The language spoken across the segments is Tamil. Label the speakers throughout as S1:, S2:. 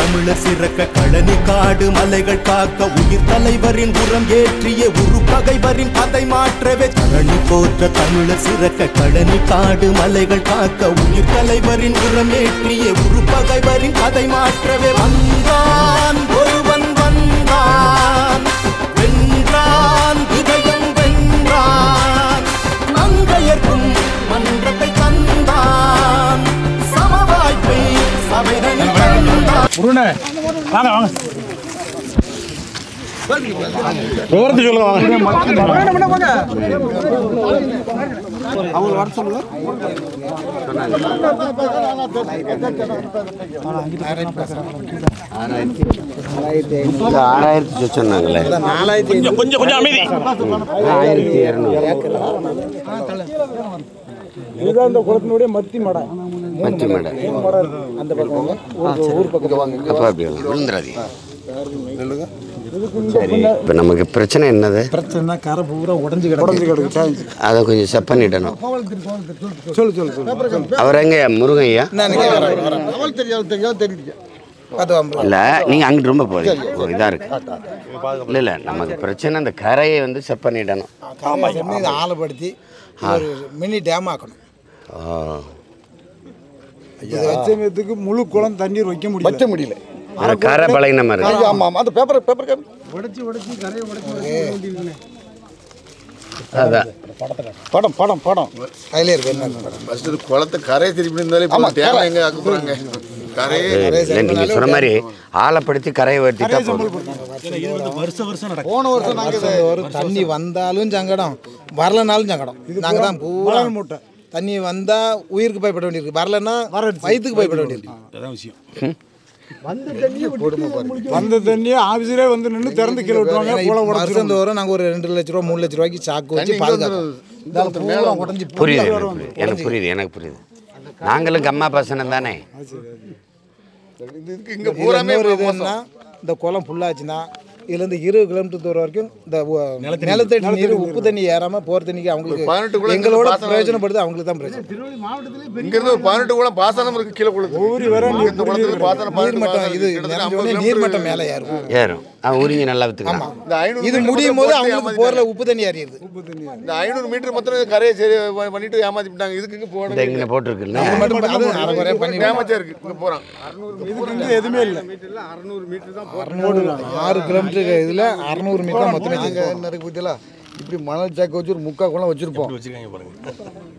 S1: தமிழர் சிறக்க கழனி காடு மலைகள் காக்க உயிர் தலைவரின் உரம் ஏற்றிய உரு பகைவரின் கதை மாற்றவே தரணி போற்ற தமிழர் சிறக்க கழனி காடு மலைகள் காக்க உயிர் தலைவரின் உரம் ஏற்றிய உரு பகைவரின் கதை மாற்றவே வந்தான் ஒருவன் வந்தான் வென்றான் இதயம் வென்றான் மங்கையர்க்கும் மன்றத்தை தந்தான் சமவாய்ப்பை சபைதனில் தந்தான்
S2: முருகனே வாங்க வாங்க விவரத்தை சொல்லுங்க வாங்க
S3: ஆறாயிரத்தி சொன்னாங்களே
S2: கொஞ்சம் கொஞ்சம் கொஞ்சம் அமைதி
S3: ஆயிரத்தி இரநூறு
S4: இதுதான் இந்த குளத்தினுடைய மத்தி மடை
S3: மச்சி மேடம்
S4: அந்த பக்கம் ஊர் ஊர் பக்கத்து வாங்க
S3: அப்பா அப்படி விழுந்துடாதீங்க சரி இப்போ நமக்கு பிரச்சனை என்னது
S4: பிரச்சனை கரை பூரா உடஞ்சு கிடக்கு உடஞ்சு கிடக்கு
S3: அதை கொஞ்சம் செப் பண்ணிடணும்
S4: சொல்லு சொல்லு சொல்லு
S3: அவர் எங்க முருகன் ஐயா
S4: அவள் தெரியாது தெரியாது தெரியுது அது
S3: இல்லை நீங்கள் அங்கிட்டு ரொம்ப போறீங்க ஓ இதாக இருக்கு இல்லை இல்லை நமக்கு பிரச்சனை அந்த கரையை வந்து செப் பண்ணிடணும்
S4: இதை ஆழப்படுத்தி ஒரு மினி டேம் ஆக்கணும்
S3: ஓ
S4: இது வச்சமயத்துக்கு முழு குளம் தண்ணீர் வைக்க முடியல வைக்க முடியல
S3: அந்த கரை பழகின மாதிரி இருக்கு.
S4: ஆமா ஆமா அந்த பேப்பர் பேப்பர் உடைச்சு உடைச்சு கரையை உடைச்சு
S3: அதான்
S4: படம் படம் படம் கையில இருக்கு என்ன
S5: ஃபர்ஸ்ட் குளத்தை கரையை திருப்பி இருந்தாலே போதும். தேவை எங்க ஆக்க போறாங்க கரையே
S3: இல்லை நீங்கள் சொன்ன மாதிரி ஆழப்படுத்தி கரையை வெட்டிட்டா போதும்
S4: போன வருஷம் நாங்க வரும் தண்ணி வந்தாலும் சங்கடம் வரலனாலும் சங்கடம் நாங்க தான் பூரா மூட்டை தண்ணி வந்தா உயிருக்கு பயப்பட வேண்டியிருக்கு வரலன்னா வயிற்றுக்கு பயப்பட வேண்டியிருக்கு
S2: அதான் விஷயம்
S6: வந்த தண்ணியை ஆஃபீஸரே வந்து நின்று திறந்து கீழே விட்டுருவாங்க
S4: ஏன்னா இப்ப வருஷம் தோறும் நாங்க ஒரு ரெண்டு லட்ச ரூபா மூணு லட்ச ரூபாய்க்கு சாக்கு வச்சு பாதுகாப்போம் இதால பூரா உடஞ்சி
S3: புரியுது எனக்கு புரியுது எனக்கு புரியுது எனக்கு புரியுது நாங்களும் கம்மா பசனம் தானே
S5: இதுக்கு இங்க பூராமே
S4: இன்னொரு இது என்னன்னா இந்த குளம் ஃபுல்லாச்சுன்னா இதுலேருந்து இருபது கிலோமீட்டர் தூரம் வரைக்கும் இந்த உ- நிலத்தடி நீர் உப்பு தண்ணி ஏறாம போற தண்ணிக்கு
S5: பதினெட்டு
S4: அவங்களுக்கு
S5: குளம்
S4: எங்களோட
S5: பாசனம்
S4: பிரயோஜனப்படுது அவங்களுக்கு தான் பிரச்சனை
S5: இங்க இருந்து ஒரு பதினெட்டு கூட பாசனம் இருக்கு கீழே குளத்து
S6: ஊறி வர நீர்
S5: இந்த குளத்துக்கு பாசனம்
S4: நீர்
S5: பதினெட்டு
S4: மட்டம்
S5: பாசனம்
S4: இது
S5: இருக்கு. கிட்டத்தட்ட
S4: நிறைஞ்ச உடனே
S5: 50
S4: நீர்
S5: கிலோமீட்டர்
S4: மட்டம் மேலே ஏறும்
S3: ஏறும் அவன் உரிங்க நல்லா வித்துக்கலாம்
S5: இந்த ஐநூறு
S4: இது
S5: மீட்டர்
S4: முடியும் போது
S5: மட்டும்
S4: அவங்களுக்கு
S5: ஏமாத்திட்டாங்க.
S4: போர்ல உப்பு தண்ணி அறியுது
S5: இந்த ஐநூறு மீட்டர் மொத்தம் கரையை சரி பண்ணிட்டு ஏமாத்தி விட்டாங்க இதுக்கு இங்க
S3: இந்த
S5: போட
S3: இங்கே போட்டிருக்குல்ல
S4: இது மட்டும் அது அரைக்குறையா பண்ணி
S5: டேமேஜா இருக்கு இங்க போறான்
S6: இதுக்கு இங்கே எதுவுமே இல்லை
S4: அறுநூறு ஆறு கிலோமீட்டர் இதுல அறுநூறு மீட்டர் மொத்தமே
S7: நாங்க நிறைய போயிட்டல இப்படி மணல் சாக்கு வச்சு ஒரு முக்கா குளம் வச்சிருப்போம்
S2: வச்சிருக்காங்க பாருங்க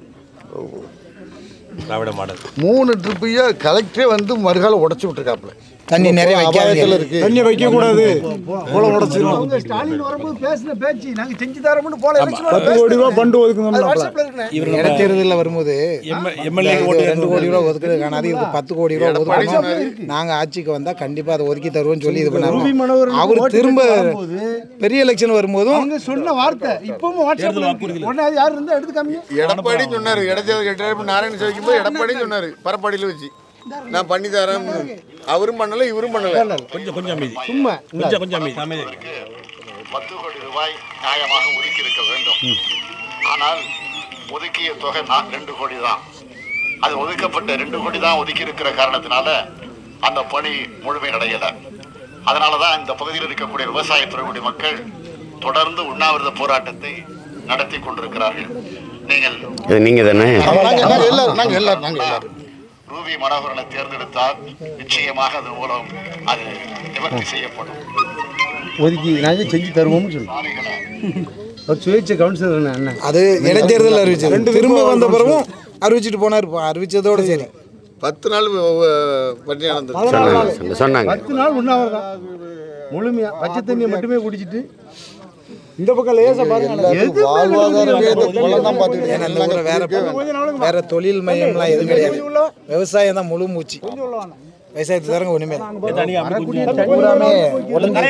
S2: திராவிட மாடல்
S7: மூணு ட்ரிப்பையா கலெக்டரே வந்து மறுகால உடச்சு விட்டுருக்காப்புல
S4: தண்ணி நிறைய வைக்காதீங்க
S7: அபாயத்துல இருக்கு
S6: தண்ணி வைக்க கூடாது குளம் உடச்சிடும்
S4: ஸ்டாலின் வரும்போது பேசின பேச்சு நாங்க செஞ்சு தரோம்னு போல
S6: பத்து கோடி ரூபா ஃபண்டு ஒதுக்கணும்ல
S4: இடைத்தேர்தலில் வரும்போது
S2: எம்எல்ஏ
S4: இது ஒரு ரெண்டு கோடி ரூபா ஒதுக்குறது காணாது இதுக்கு பத்து கோடி ரூபா ஒதுக்கணும் நாங்க ஆட்சிக்கு வந்தா கண்டிப்பா அதை ஒதுக்கி தருவோம்னு சொல்லி இது பண்ணாரு அவர் திரும்ப பெரிய எலெக்ஷன் வரும்போதும்
S6: சொன்ன வார்த்தை இப்பவும் வாட்ஸ்அப்ல உடனே அது யார் இருந்தா எடுத்து காமிங்க
S5: எடப்பாடி சொன்னாரு இடத்துல எட்டாயிரம் நாராயண சேவைக்கும் போது எடப்பாடி சொன்னாரு பரப்பாடியில வச்சு நான் பண்ணி தரேன் அவரும் பண்ணல இவரும் பண்ணல
S2: கொஞ்சம் கொஞ்சம் அமைதி சும்மா கொஞ்சம் கொஞ்சம் அமைதி அமைதி
S8: பத்து கோடி ரூபாய் நியாயமாக ஒதுக்கி இருக்க வேண்டும் ஆனால் ஒதுக்கிய தொகை நான் ரெண்டு கோடி தான் அது ஒதுக்கப்பட்ட ரெண்டு கோடி தான் ஒதுக்கி இருக்கிற காரணத்தினால அந்த பணி முழுமையடையல அதனால தான் இந்த பகுதியில் இருக்கக்கூடிய விவசாயத்துறையுடைய மக்கள் தொடர்ந்து உண்ணாவிரத போராட்டத்தை நடத்தி கொண்டிருக்கிறார்கள் நீங்கள்
S3: இது நீங்கள் தானே
S7: நாங்க நாங்க எல்லாரும் நாங்க எல்லாரும் நாங்க எல்லாரும்
S8: ரூபி மனோகரனை தேர்ந்தெடுத்தால் நிச்சயமாக அதன் மூலம் அது நிவர்த்தி செய்யப்படும்
S7: ஒதுக்கி நாங்க செஞ்சு தருவோம்னு சொல்லி
S8: சாலைகளை
S7: சுயேட்சை கவுன்சிலர் அண்ணன்
S4: அது இடைத்தேர்தல் அறிவிச்சது திரும்ப வந்த பிறகும் அறிவிச்சிட்டு போனார் இப்போ அறிவிச்சதோட சரி
S5: பத்து நாள் வ- வ- பட்டினி நடந்தது
S3: சொன்னாங்க சொன்ன- சொன்னாங்க
S7: பத்து நாள் உண்ணாவிரதம் முழுமையா பச்சை தண்ணியை மட்டுமே குடிச்சிட்டு
S6: இந்த பக்கம் லேசா பாருங்க
S7: வாழ்வாதாரமே இந்த குளம் தான் பார்த்துக்கிட்டு
S4: ஏன்னா இந்த ஊர்ல வேற வேற தொழில் மையம்லாம் எதுவும் கிடையாது விவசாயம் தான் முழு மூச்சு விவசாயத்தை தரங்க ஒண்ணுமே இல்லை. பூராமே உடஞ்சு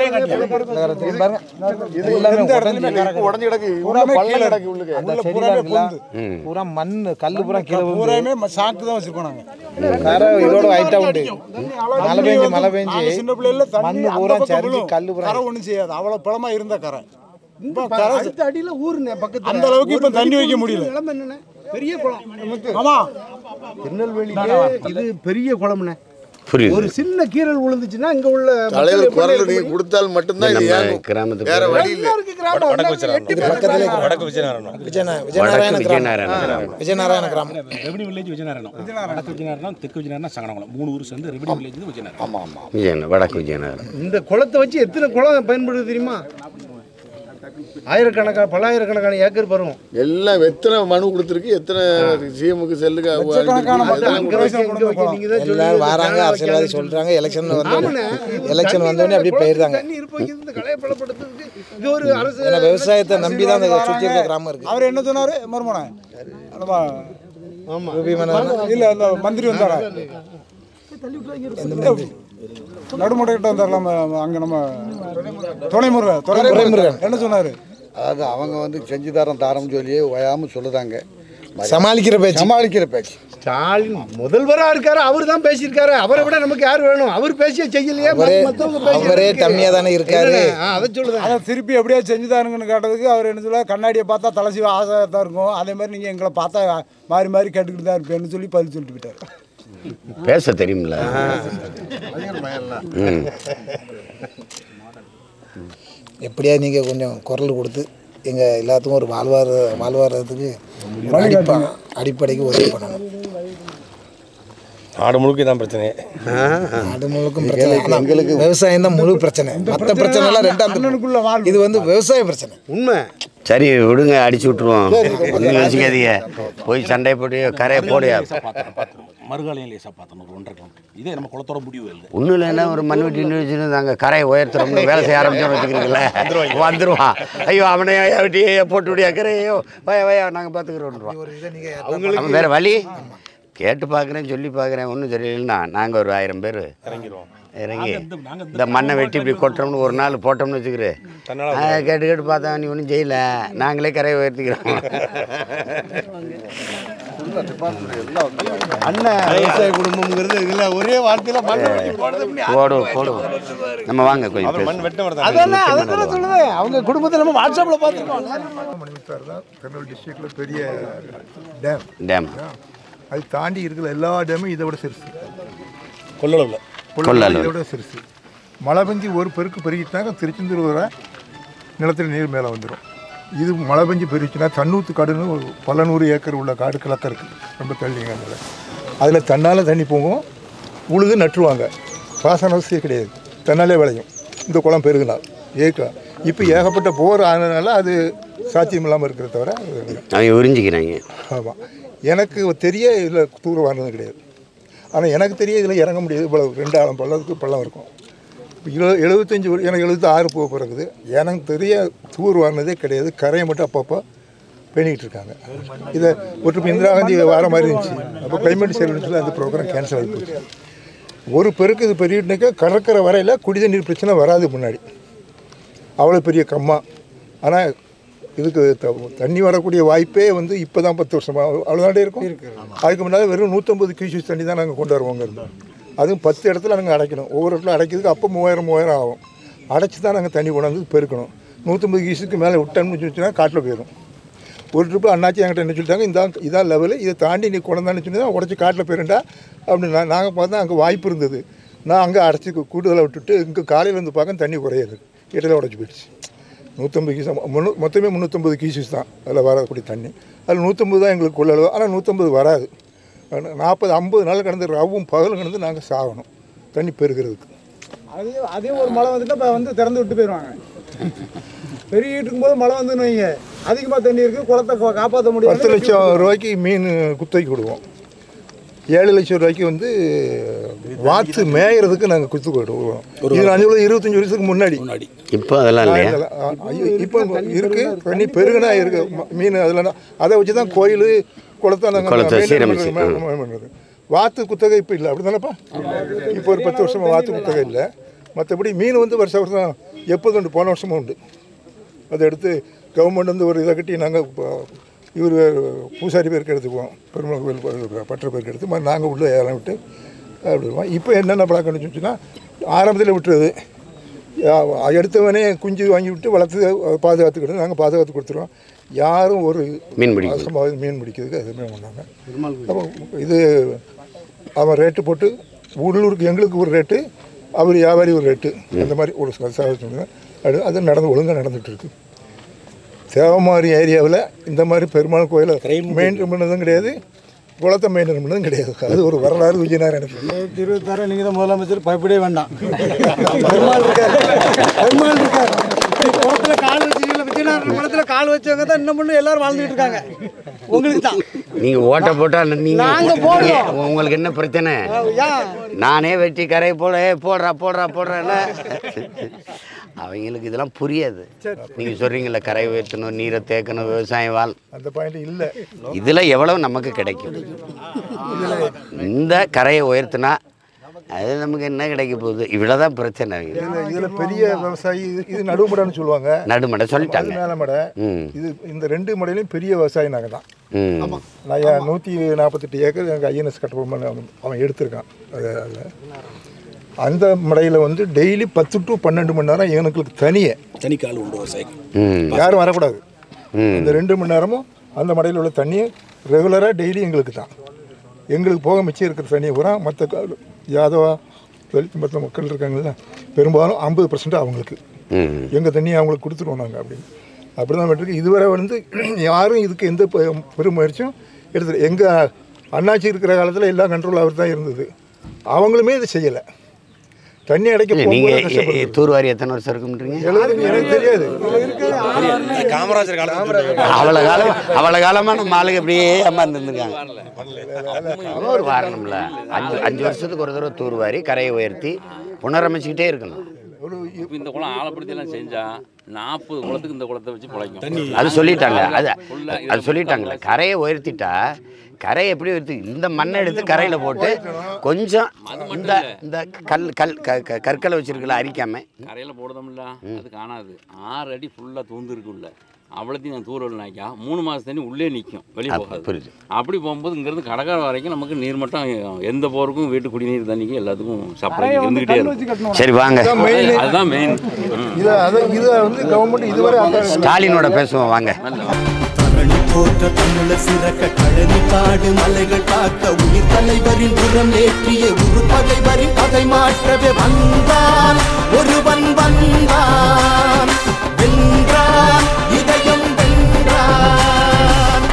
S4: இது பாருங்க எல்லாமே உடஞ்சு
S5: உடஞ்சு கிடக்கு உள்ள பள்ளம் கிடக்கு உள்ளுக்கு
S4: அந்த செடிலாம் இருக்குல்ல, பூரா மண் கல்லு பூரா கீழே விழுந்து
S6: பூராமே சாக்கு தான் வச்சிருக்கோம் நாங்க
S4: கரை இதோட ஹைட்டா உண்டு மழை பெஞ்சு மழை பெஞ்சு
S6: நாங்க சின்ன பிள்ளைல தண்ணி
S4: மண்ணு
S6: அந்த
S4: பூரா
S6: பக்கம்
S4: சரிஞ்சு
S6: விழும்.
S4: கல்லு பூரா
S6: கரை ஒண்ணும் செய்யாது அவ்வளவு பழமா இருந்த கரை
S7: இந்த ப- அடுத்த அடியில ஊருங்க பக்கத்துல
S6: அந்த அளவுக்கு இப்ப தண்ணி வைக்க முடியல
S7: நிலைமை என்னண்ணே பெரிய குளம் நமக்கு
S6: ஆமா
S7: திருநெல்வேலிக்கு இது பெரிய குளம்ண்ணே
S3: புரியுது
S7: ஒரு சின்ன கீரல் விழுந்துச்சுன்னா இங்க உள்ள மக்கள்
S5: தலைவர்
S7: எப்படி
S5: குரல்
S7: இருக்க
S5: நீ
S7: முடியும்?
S5: கொடுத்தால் மட்டும்தான் இது
S3: நம்ம
S5: இயங்கும்
S3: கிராமத்துக்கு
S5: வேற வழி இல்லை
S7: எல்லாருக்கும் கிராமம்
S2: வடக்கு
S7: எல்லாம் எட்டி
S2: வச்சிடறாங்க
S4: பக்கத்திலே
S2: வடக்கு விஜயநாராயணம்
S4: விஜயநா
S3: வடக்கு
S4: விஜயநாராயண கிராமம்
S3: விஜயநாராயணம்
S4: விஜயநாராயண கிராமம்
S2: ரெவன்யூ வில்லேஜ் விஜயநாராயணம் வடக்கு விஜயநாராயணம் தெற்கு விஜயநாராயணம் சங்கடங்குளம் மூணு ஊர் சேர்ந்து ரெவன்யூ வில்லேஜ் விஜயநாராயணம்
S5: ஆமா ஆமா
S3: விஜயநகரம் வடக்கு விஜயநகரம்
S7: இந்த குளத்தை வச்சு எத்தனை குளம் பயன்படுது தெரியுமா ஆயிரக்கணக்கான பல்லாயிரக்கணக்கான ஏக்கர் பருவம்
S5: எல்லாம் எத்தனை மனு கொடுத்துருக்கு எத்தனை சிஎம்க்கு செல்லுக்கு
S6: லட்சக்கணக்கான மக்கள்
S7: அங்க வைக்க, இங்க வைக்க, நீங்க தான்
S4: எல்லாரும்
S7: சொல்லுவீங்க,
S4: வராங்க
S7: தேவை
S4: அரசியல்வாதி
S7: வைக்காது.
S4: சொல்றாங்க எலெக்ஷன் வந்து
S7: ஆமாண்ணே.
S4: எலெக்ஷன் வந்தோடனே அப்படியே போயிருந்தாங்க
S7: தண்ணி இருப்பு வைக்கிறது, இந்த கலையை பலப்படுத்துறதுக்கு இது ஒரு அரசு
S4: ஏன்னா விவசாயத்தை நம்பி தான் அந்த சுற்றி இருக்க கிராமம் இருக்கு
S6: அவர் என்ன சொன்னாரு மருமனை நம்ம
S7: ஆமா
S4: ரூபி மன்னன்
S6: இல்ல அந்த மந்திரி வந்தாரா நடுமுறை கிட்ட வந்தார்ல நம்ம அங்க நம்ம துணைமுருகன் துணைமுருகன் என்ன சொன்னாரு
S9: அது அவங்க வந்து செஞ்சு தரம் தாரம்னு சொல்லி ஓயாமல் சொல்லுதாங்க
S4: சமாளிக்கிற பேச்சு
S9: சமாளிக்கிற பேச்சு
S7: ஸ்டாலின் முதல்வரா இருக்காரு அவர் தான் பேசியிருக்காரு அவரை விட நமக்கு யார் வேணும் அவர் பேசிய செய்யலையே
S4: அவரே
S7: மத்தவங்க பேசியது
S4: அவரே
S7: இருக்கு.
S4: டம்மியா தானே இருக்காரு
S7: என்னண்ணே? ஆ, அதை சொல்லுதான்
S6: அதை திருப்பி எப்படியா செஞ்சுதானுங்கன்னு கேட்டதுக்கு அவர் என்ன சொல்ல கண்ணாடியை பார்த்தா தலைசி ஆசை தான் இருக்கும் அதே மாதிரி நீங்கள் எங்களை பார்த்தா மாறி மாறி கேட்டுக்கிட்டு தான் இருப்பேன்னு சொல்லி பதில் சொல்லிட்டு போயிட்டார்
S3: பேச தெரியுமில்ல ம்
S4: எப்படியா நீங்க கொஞ்சம் குரல் கொடுத்து எங்க எல்லாத்துக்கும் ஒரு வாழ்வார வாழ்வாரத்துக்கு அடிப்பா அடிப்படைக்கு உதவி பண்ணணும்
S2: நாடு முழுக்க தான் பிரச்சனை
S4: நாடு முழுக்கும் பிரச்சனை ஆனா விவசாயம் தான் முழு பிரச்சனை மற்ற பிரச்சனை எல்லாம் ரெண்டாம் இது வந்து விவசாய பிரச்சனை
S7: உண்மை
S3: சரி விடுங்க அடிச்சு விட்டுருவோம் ஒன்றும் யோசிக்காதீங்க போய் சண்டை போட்டு கரையை போடையா
S2: மறுகாலையும் லேசாக பார்த்தோம் ஒரு ஒன்றரை கிலோமீட்டர் இதே நம்ம குளத்தோட முடிவு இல்லை
S3: ஒன்றும் இல்லைன்னா ஒரு மண் வெட்டி வச்சுன்னு நாங்கள் கரையை உயர்த்துறோம்னு வேலை செய்ய ஆரம்பிச்சோம்னு வச்சுக்கிறீங்களே வந்துடுவான் ஐயோ அவனை வெட்டி போட்டு விடியா கரையோ வய வயா நாங்கள் பார்த்துக்குறோன்றான் அவன் வேறு வழி கேட்டு பார்க்குறேன் சொல்லி பார்க்குறேன் ஒன்றும் தெரியலன்னா நாங்கள் ஒரு ஆயிரம் பேர்
S2: இறங்கிடுவோம்
S3: இறங்கி
S2: இந்த- நாங்க இந்த
S3: இந்த மண்ணை வெட்டி இப்படி கொட்டுறோம்னு ஒரு நாள் போட்டோம்னு வச்சுக்கிறே
S2: தன்னால
S3: கேட்டு கேட்டு பார்த்தா நீ ஒன்றும் செய்யல நாங்களே கரையை உயர்த்திக்கிறோம்
S7: அண்ணன் விவசாய குடும்பம்ங்கிறது இதுல ஒரே வார்த்தையில மண்ணை வெட்டி போடுறது எப்படி?
S3: போடுவோம் போடுவோம் நம்ம வாங்க கொஞ்சம்
S2: அப்புறம்
S3: பேசுவோம்
S2: மண் வெட்ட மாட்டேன்
S7: அதெல்லாம் அதெல்லாம் சொல்லுவேன் அவங்க குடும்பத்தை நம்ம வாட்ஸ்அப்ல பார்த்துருக்கோம்
S10: கர்னூல் டிஸ்ட்ரிக்டில் பெரிய டேம்
S3: டேம்
S10: அது தாண்டி இருக்கிற எல்லா டேமும் இதை விட சிறுசு
S2: கொள்ளளவில்
S3: கொள்ளளவு.
S10: இதை விட சிறுசு மழை பெஞ்சு ஒரு பெருக்கு பெருகிட்டாங்க திருச்செந்தூர் வர நிலத்தடி நீர் மேலே வந்துடும் இது மழை பெஞ்சு பெருச்சுன்னா தண்ணூத்து காடுன்னு ஒரு பல நூறு ஏக்கர் உள்ள காடு கிழக்க இருக்குது ரொம்ப தள்ளிங்க அதில் அதில் தன்னால் தண்ணி போகும் உழுது நட்டுருவாங்க பாசன வசதியே கிடையாது தன்னாலே விளையும் இந்த குளம் பெருகுனால் ஏற்கலாம் இப்போ ஏகப்பட்ட போர் ஆனதுனால அது சாத்தியம் இல்லாமல் இருக்கிறத தவிர அது
S3: அவங்க உறிஞ்சிக்கிறாங்க
S10: ஆமாம் எனக்கு தெரிய இதில் தூர் வாங்கினது கிடையாது ஆனால் எனக்கு தெரிய இதில் இறங்க முடியாது இவ்வளவு ரெண்டு ஆழம் பள்ளத்துக்கு பள்ளம் இருக்கும் எழு எழுபத்தஞ்சி வரு- எனக்கு எழுபத்தி ஆறு போக பிறகுது எனக்கு தெரிய தூர் வாங்கினதே கிடையாது கரையை மட்டும் அப்பப்போ பண்ணிக்கிட்டு இருக்காங்க இதை ஒற்று இந்திரா காந்தி வர மாதிரி இருந்துச்சு அப்போ கிளைமேட் சேருன்னு சொல்லி அந்த ப்ரோக்ராம் கேன்சல் ஆகி போச்சு ஒரு பெருக்கு இது பெரியட்டுனாக்கா கடற்கரை வரையில் குடித பிரச்சனை வராது முன்னாடி அவ்வளோ பெரிய கம்மா ஆனால் இதுக்கு த- தண்ணி வரக்கூடிய வாய்ப்பே வந்து இப்போ தான் பத்து வருஷமாக அவ்வளோதாண்டே இருக்கும் அதுக்கு முன்னாடி வெறும் நூற்றம்பது கியூசிஸ் தண்ணி தான் நாங்கள் கொண்டு வருவோங்க இருந்தோம் அதுவும் பத்து இடத்துல நாங்கள் அடைக்கணும் ஒவ்வொரு இடத்துல அடைக்கிறதுக்கு அப்போ மூவாயிரம் மூவாயிரம் ஆகும் அடைச்சி தான் நாங்கள் தண்ணி கொண்டாந்து பெருக்கணும் நூற்றம்பது கியூஸுக்கு மேலே விட்டோம்னு சொல்லிச்சுன்னா காட்டில் போயிடும் ஒரு ட்ரிப்பு அண்ணாச்சி என்கிட்ட என்ன சொல்லிட்டாங்க இதான் இதான் லெவலு இதை தாண்டி நீ கொண்டாந்து சொல்லி தான் உடச்சி காட்டில் போயிருண்டா அப்படின்னு நான் நாங்கள் பார்த்தா அங்கே வாய்ப்பு இருந்தது நான் அங்கே அடைச்சி கூடுதலாக விட்டுட்டு இங்கே காலையில் வந்து பார்க்க தண்ணி குறையாது இடையில உடச்சி போயிடுச்சு நூற்றம்பது கீஸ் முன்னூ மொத்தமே முந்நூற்றம்பது கீசஸ் தான் அதில் வரக்கூடிய தண்ணி அதில் நூற்றம்பது தான் எங்களுக்கு கொள்ளளவு ஆனால் நூற்றம்பது வராது நாற்பது ஐம்பது நாள் கடந்து ரவும் பகலும் கடந்து நாங்கள் சாகணும் தண்ணி பெருகிறதுக்கு
S6: அதையும் அதையும் ஒரு மழை வந்துட்டு இப்போ வந்து திறந்து விட்டு போயிடுவாங்க பெருகிட்டு இருக்கும்போது மழை வந்துன்னு வைங்க அதிகமாக தண்ணி இருக்குது குளத்தை கா- காப்பாற்ற
S10: பத்து
S6: முடியாது
S10: லட்சம் ரூபாய்க்கு மீன் குத்தகைக்கு விடுவோம் ஏழு லட்சம் ரூபாய்க்கு வந்து வாத்து மேயறதுக்கு நாங்கள் குத்து விடுவோம் இது அஞ்சு இருபத்தஞ்சி வருஷத்துக்கு முன்னாடி
S2: முன்னாடி
S3: இப்போ அதெல்லாம் இல்லையா
S10: இதெல்லாம், ஆ, ஐயோ, இப்போ இருக்கு தண்ணி பெருகுனா இருக்கு ம- மீன் அதில் அதை வச்சு தான் கோயில் குளத்தை
S3: குளத்தை சீரமைச்சு,
S10: நாங்கள் பண்ணுறது வாத்து குத்தகை இப்போ இல்லை அப்படி தானேப்பா இப்போ ஒரு பத்து வருஷமா வாத்து குத்தகை இல்லை மற்றபடி மீன் வந்து வருஷ வருஷம் எப்போதும் உண்டு போன வருஷமும் உண்டு அதை எடுத்து கவர்மெண்ட் வந்து ஒரு இதை கட்டி நாங்கள் இவர் பூசாரி பேருக்கு எடுத்துக்குவோம் பெருமாள் கோயில் ப- பற்ற பேருக்கு எடுத்து மறு நாங்கள் உள்ள ஏலம் விட்டு அப்படி வருவோம் இப்போ என்னென்ன பழக்கம்னு சொன்னால் ஆரம்பத்தில் விட்டுறது யா- எடுத்தவனே குஞ்சு வாங்கி விட்டு வளர்த்து அதை பாதுகாத்துக்கிட்டு நாங்கள் பாதுகாத்து கொடுத்துருவோம் யாரும் ஒரு
S3: மீன் பிடிக்க
S10: அசம்பாவிதம் மீன் பிடிக்கிறதுக்கு எதுவுமே பண்ணாங்க அப்போ இது அவன் ரேட்டு போட்டு உள்ளூருக்கு எங்களுக்கு ஒரு ரேட்டு அவர் வியாபாரி ஒரு ரேட்டு அந்த மாதிரி ஒரு விவசாயம் அது அது நடந்து ஒழுங்காக நடந்துட்டு இருக்கு தேவமாரி ஏரியாவில் இந்த மாதிரி பெருமாள் கோயிலை மெயின்டைன் பண்ணதும் கிடையாது குளத்தை மெயின்டைன் பண்ணதும் கிடையாது அது ஒரு வரலாறு விஜயநாராயணன்
S6: இருபத்தாறு நீங்கள் தான் முதலமைச்சர் பயப்படவே வேண்டாம் பெருமாள் இருக்காரு பெருமாள் இருக்காரு குளத்துல கால் வச்சுக்கல விஜயநாதன் குளத்துல கால் வச்சவங்க தான் இன்னும் இன்னும் எல்லாரும் வாழ்ந்துட்டு இருக்காங்க உங்களுக்கு தான்
S3: நீங்க ஓட்ட போட்டா நீங்க
S6: நாங்க போடுறோம்.
S3: நீங்க- உங்களுக்கு என்ன பிரச்சனை
S6: ஏன்
S3: நானே வெட்டி கரை போட ஏய், போடுறா போடுறா போடுறேன்னு அவங்களுக்கு இதெல்லாம் புரியாது நீங்க சொல்றீங்கல்ல கரை உயர்த்தணும் நீரை தேக்கணும் விவசாயம் வாழ்
S10: அந்த பாயிண்ட் இல்லை
S3: இதுல எவ்வளவு நமக்கு கிடைக்கும் இந்த கரையை உயர்த்தினா அது நமக்கு என்ன கிடைக்க போகுது இவ்வளவுதான் பிரச்சனை
S10: இதில் இதில் பெரிய விவசாயி இது இது நடுமடைன்னு சொல்லுவாங்க
S3: நடுமடை சொல்லிட்டாங்க
S10: அது மேல மடை
S3: ம்
S10: இது இந்த ரெண்டு மடையிலையும் பெரிய விவசாயி நாங்கள் தான்
S3: ம்
S10: நான் ஏன் நூற்றி நாற்பத்தெட்டு ஏக்கர் எங்கள் ஐஎன்எஸ் கட்டபொம்மன் அவன் அவன் எடுத்திருக்கான் அது அதில் அந்த மடையில் வந்து டெய்லி பத்து டு பன்னெண்டு மணி நேரம் எங்களுக்கு தனியே
S2: தனி கால் உண்டு விவசாயிக்கு
S3: ம்
S10: யாரும் வரக்கூடாது
S3: ம்
S10: இந்த ரெண்டு மணி நேரமும் அந்த மடையில் உள்ள தண்ணியை ரெகுலராக டெய்லி எங்களுக்கு தான் எங்களுக்கு போக மிச்சம் இருக்கிற தண்ணியை பூரா மற்ற யாதவா தலித் மற்ற மக்கள் இருக்காங்கல்ல பெரும்பாலும் ஐம்பது பர்சன்ட் அவங்களுக்கு
S3: ம்
S10: எங்கள் தண்ணியை அவங்களுக்கு கொடுத்துருவோம் நாங்கள் அப்படின்னு அப்படி தான் பண்ணிருக்கு இதுவரை வந்து யாரும் இதுக்கு எந்த பெ- பெருமுயற்சியும் எடுத்து எங்கள் அண்ணாச்சி இருக்கிற காலத்தில் எல்லா கண்ட்ரோல் அவர் தான் இருந்தது அவங்களுமே இதை செய்யலை தண்ணி அடைக்க
S3: இல்ல, நீங்க
S10: போகும்போது
S3: எ-
S10: கஷ்டப்பட்டு
S3: எ- தூர்வாரி எத்தனை வருஷம் இருக்குன்றீங்க
S10: எழுபது எனக்கு தெரியாது
S2: காமராஜர் காலத்துல
S3: அவ்வளோ காலம் அவ்வளோ காலமாக நம்ம ஆளுங்க இப்படியே அம்மாந்து இருந்திருக்காங்க அவன் ஒரு வாரணம்ல அஞ்சு அஞ்சு வருஷத்துக்கு ஒரு தடவை தூர்வாரி கரையை உயர்த்தி புனரமைச்சிக்கிட்டே இருக்கணும்
S11: இப்ப இந்த குளம் ஆழப்படுத்தியெல்லாம் செஞ்சா நாற்பது குளத்துக்கு இந்த குளத்தை வச்சு பிழைக்கும்
S3: அது சொல்லிட்டாங்க அது
S11: Full ஆ
S3: அது சொல்லிட்டாங்கல்ல கரையை உயர்த்திட்டா கரையை எப்படி உயர்த்தி இந்த மண்ணை எடுத்து கரையில் போட்டு கொஞ்சம் இந்த இந்த கல் கல் க க- கற்களை வச்சிருக்கல அரிக்காம
S11: கரையில் போடுதோம்ல அது காணாது ஆறு அடி ஃபுல்லாக தூந்து இருக்குள்ள அவ்வளோத்தையும் நான் தூர நாய்க்கா மூணு மாதம் தண்ணி உள்ளே நிற்கும் வெளியே
S3: அது
S11: போகாது
S3: புரியுது.
S11: அப்படி போகும்போது இங்கேருந்து கடற்கரை வரைக்கும் நமக்கு நீர்மட்டம் எந்த போருக்கும் வீட்டு குடிநீர் தண்ணிக்கும் எல்லாத்துக்கும் சப்ளை இருந்துகிட்டே இருக்கும்
S3: சரி வாங்க
S11: அதுதான் மெயின்
S10: இதை அதை இதை வந்து கவர்மெண்ட் இதுவரை அந்த
S3: ஸ்டாலினோட பேசுவோம் வாங்க
S1: தரணி போற்ற தமிழர் சிறக்க கழனி காடு மலைகள் காக்க உயிர் தலைவரின் புறம் ஏற்றிய உரு பகைவரின் பகை மாற்றவே வந்தான் ஒருவன் வந்தான் வென்றான் இதயம் வென்றான்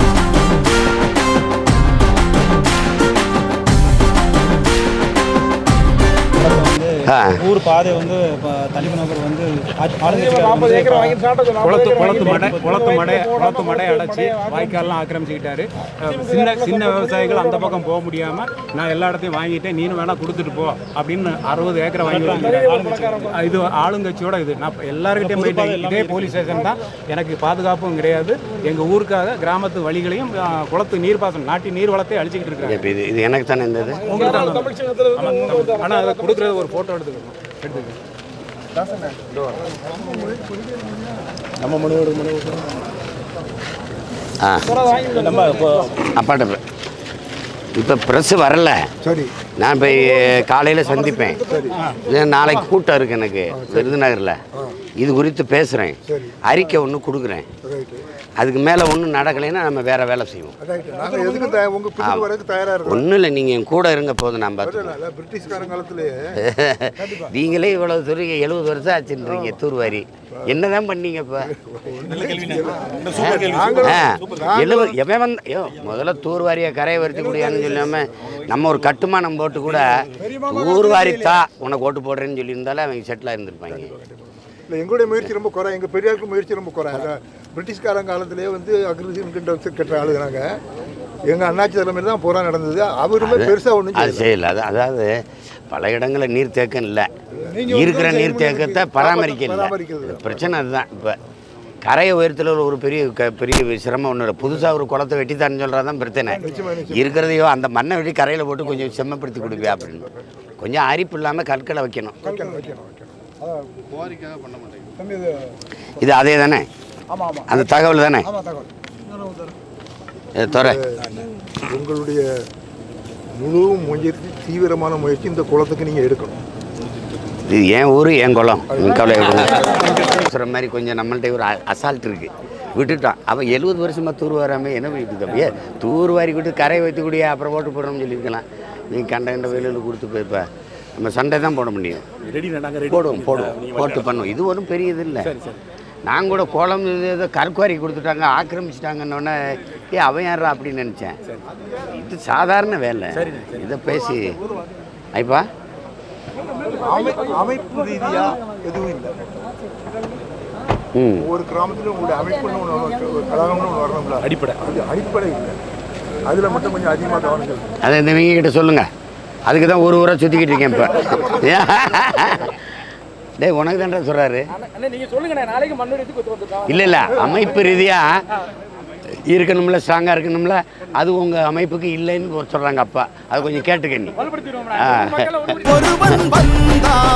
S3: ஆ
S12: ஊர் பாதை வந்து இப்போ தலிப நபர் வந்து
S6: நாற்பது ஏக்கர் வாங்கி சாப்பிட சொன்னா
S12: குளத்து குளத்து மடை குளத்து மடை குளத்து மடை அடைச்சி வாய்க்கால்லாம் ஆக்கிரமிச்சுக்கிட்டாரு அஹ் சின்ன சின்ன விவசாயிகள் அந்த பக்கம் போக முடியாம நான் எல்லா இடத்தையும் வாங்கிட்டேன் நீனும் வேணா கொடுத்துட்டு போ அப்படின்னு அறுபது ஏக்கரை வாங்கி வச்சிருக்காரு. இது ஆளுங்கட்சியோட இது நான் இப்ப எல்லாருக்கிட்டையும் போயிட்டேன் இதே போலீஸ் ஸ்டேஷன் தான் எனக்கு பாதுகாப்பும் கிடையாது எங்க ஊருக்காக கிராமத்து வழிகளையும் அஹ், குளத்து நீர்ப்பாசனம் நாட்டி நீர் வளத்தை அழிச்சிக்கிட்டு இருக்காங்க
S3: இப்போ இது இது எனக்கு தானே இருந்தது
S12: உங்களுக்கு தான் ஆனால் அதை கொடுக்குறது ஒரு ஃபோட்டோ எடுத்துக்கணும் எடுத்துக்கணும்
S2: நம்ம மனுவோட மனு
S3: ஆ
S2: நம்ம இப்போ
S3: அப்பாட்ட பே- இப்போ ப்ரெஸ் வரல
S10: சரி
S3: நான் இப்போ காலையில் சந்திப்பேன் இது நாளைக்கு கூட்டம் இருக்கு எனக்கு விருதுநகரில் இது குறித்து பேசுகிறேன் அறிக்கை ஒன்று கொடுக்குறேன் அதுக்கு மேலே ஒன்றும் நடக்கலைன்னா நம்ம வேற வேலை செய்வோம்
S10: நாங்கள் எதுக்கு தயா- உங்க பின்னுக்கு வரதுக்கு தயாராக இருக்கோம்
S3: ஒன்றும் இல்லை நீங்கள் என் கூட இருங்க போதும் நான் பார்த்துக்கிறேன்
S10: இல்ல, பிரிட்டிஷ்காரன் காலத்திலேயே
S3: நீங்களே இவ்வளவு சொல்றீங்க எழுபது வருஷம் ஆச்சுன்றீங்க தூர்வாரி என்னதான் பண்ணீங்க இப்போ எழுபது எவன் வந்து ஐயோ முதல்ல தூர்வாரியை கரையை வரைச்சி கூடியான்னு சொல்லாம நம்ம ஒரு கட்டுமானம் போட்டு கூட தூர்வாரித்தா உனக்கு ஓட்டு போடுறேன்னு சொல்லியிருந்தாலும் அவங்க செட்டில் இருந்திருப்பாங்க
S10: இல்லை எங்களுடைய முயற்சி ரொம்ப குறை எங்கள் பெரியாருக்கு முயற்சி ரொம்ப குறை அதான் பிரிட்டிஷ்காரன் காலத்திலேயே வந்து அக்ரிசின் கிட்ட கட்டுற ஆளுங்க எங்கள் அண்ணாச்சி தலைமையில் தான் போரா நடந்தது அவருமே பெருசாக ஒன்றும்
S3: அது செய்யல அது அதாவது பல இடங்களில் நீர்த்தேக்கம் இல்லை இருக்கிற நீர்த்தேக்கத்தை பராமரிக்க இல்லை பிரச்சனை அதுதான் இப்போ கரையை உயரத்தில் ஒரு பெரிய க பெரிய சிரமம் ஒன்றும் இல்லை புதுசாக ஒரு குளத்தை வெட்டி தரேன்னு சொல்கிறது தான் பிரச்சனை இருக்கிறதையோ அந்த மண்ணை வெட்டி கரையில் போட்டு கொஞ்சம் செம்மப்படுத்தி கொடுப்பியா அப்படின்னு கொஞ்சம் அரிப்பு இல்லாமல் கற்களை வைக்கணும்
S10: வைக்கணும் வைக்கணும் வைக்கணும்
S6: தம்பி இது
S3: இது அதே தானே
S6: ஆமா ஆமா
S3: அந்த தகவல் தானே
S6: ஆமா தகவல்
S3: இது துறை
S10: உங்களுடைய முழு முயற்சி தீவிரமான முயற்சி இந்த குளத்துக்கு நீங்கள் எடுக்கணும்
S3: இது என் ஊர் என் குளம் நீங்க கவலை சொல்கிற மாதிரி கொஞ்சம் நம்மள்ட்ட ஒரு அ- அசால்ட் இருக்கு விட்டுட்டான் அவன் எழுபது வருஷமாக தூர் வராமல் என்ன பண்ணிட்டு தம்பியே தூர் வாரி விட்டு கரை வைத்து கூடிய அப்புறம் ஓட்டு போடுறோம்னு சொல்லியிருக்கலாம் நீ கண்ட கண்ட வெளியில் கொடுத்து போயிருப்ப நம்ம சண்டை தான் போட முடியும்
S2: ரெடி நாங்கள் ரெடி
S3: போடுவோம் போடுவோம் போட்டு பண்ணுவோம் இது ஒன்றும் பெரிய இது இல்லை
S2: சரி சரி
S3: நான் கூட குளம் இது ஏதோ கற்குவாரி கொடுத்துட்டாங்க ஆக்கிரமிச்சிட்டாங்கன்னொடனே ஏ அவன் யாரா அப்படின்னு நினச்சேன் இது சாதாரண வேலை இதை பேசி ஐப்பா
S10: அமை அமைப்பு ரீதியா எதுவும் இல்லை
S3: ம்
S10: ஒவ்வொரு கிராமத்திலும் உங்களுடைய அமைப்புன்னு ஒன்று ஒரு கழகம்னு ஒன்று வரணும்ல
S2: அடிப்படை
S10: அது அடிப்படை இல்லை அதில் மட்டும் கொஞ்சம் அதிகமாக கவனம் செலுத்தணும்.
S3: அதை இந்த இவங்க கிட்ட சொல்லுங்க அதுக்கு தான் ஒரு ஊராக சுற்றிக்கிட்டு இருக்கேன் இப்போ டேய் உனக்கு தான்டா சொல்கிறாரு
S2: நீங்க சொல்லுங்க நாளைக்கு மண்ணூர் எடுத்து வந்துட்டோம்
S3: இல்லை இல்லை அமைப்பு ரீதியாக இருக்கணும்ல ஸ்ட்ராங்காக இருக்கணும்ல அது உங்கள் அமைப்புக்கு இல்லைன்னு சொல்கிறாங்க அப்பா அது கொஞ்சம் கேட்டுக்க நீ ஆ
S1: ஒருவன் வந்தான்